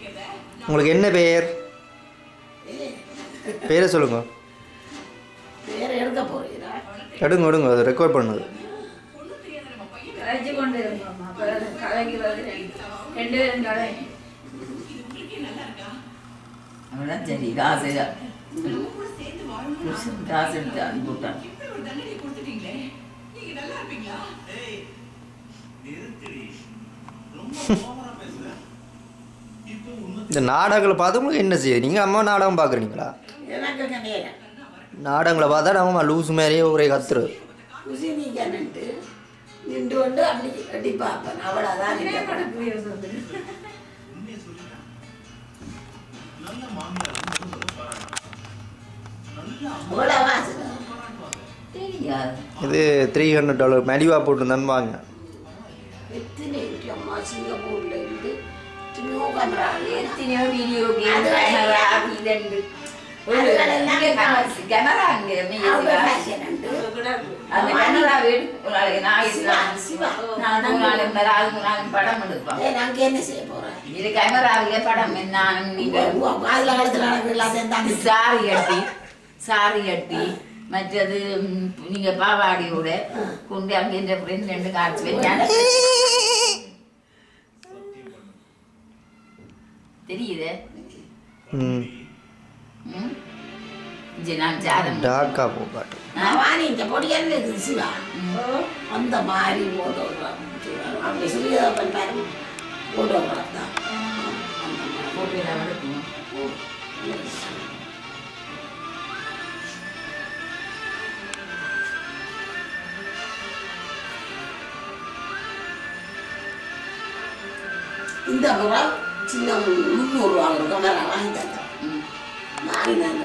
உங்களுக்கு என்ன பெயர் பேரை சொல்லுங்க வேற எடுக்க போறீங்களா எடுங்க எடுங்க அதை ரெக்கார்ட் பண்ணுது கலைச்சு கொண்டு இருந்தோம் அப்புறம் கலைக்கிறது ரெண்டு பேரும் கலை அவதான் சரி காசு புருஷன் காசு எடுத்து அனுப்பிவிட்டான் இந்த நாடகங்களை பார்த்து உங்களுக்கு என்ன செய்யுது நீங்கள் அம்மா நாடகம் பார்க்குறீங்களா எனக்கு கிடையாது நாடகங்களை பார்த்தா நம்ம லூஸ் மாதிரியே ஒரே கத்துரு குசி நீக்கணுன்ட்டு நின்று கொண்டு அப்படி கட்டி பார்ப்பேன் அவ்வளோதான் இந்த படம் அவ்வளோ வாசனை தெரியாது இது த்ரீ ஹண்ட்ரட் டாலர் மெலிவா போட்டு வாங்க எத்தனை இருக்கு அம்மா சிங்கப்பூர்ல இருந்து எத்தனையோ கேமரா எத்தனையோ வீடியோ கேம் அது கேமரா இதண்டு கேமரா அங்கே அந்த கேமரா வீடு ஒரு நாளைக்கு நான் இருக்கலாம் சிவா நான் மூணு நாளைக்கு மேலே அது மூணு நாளைக்கு படம் எடுப்பேன் ஏ நாங்கள் என்ன செய்ய போகிறேன் இது கேமராவிலே படம் நான் நீங்கள் காதில் கழுத்தில் நடக்கிற எல்லாத்தையும் தாண்டி சாரி கட்டி சாரி கட்டி மற்றது ம், நீங்க பாவாடியோட கொண்டு அங்கே இந்த ஃப்ரெண்ட் ரெண்டு காட்சி வச்சாங்க தெரியுது ம் ம் இது நான் சாரம் டார்க்காக போகாட்டு வாணி இந்த பொடியான இருக்குது சிவா அந்த மாதிரி போட்டோ அப்படி சுயதா பண்ணாரு போட்டோ தான் போட்டு எல்லாம் எடுக்கணும் இந்த முறை சின்ன முந்நூறுரூவா ஒரு கேமரா வாங்கி தந்தேன் ம் மாறி நான்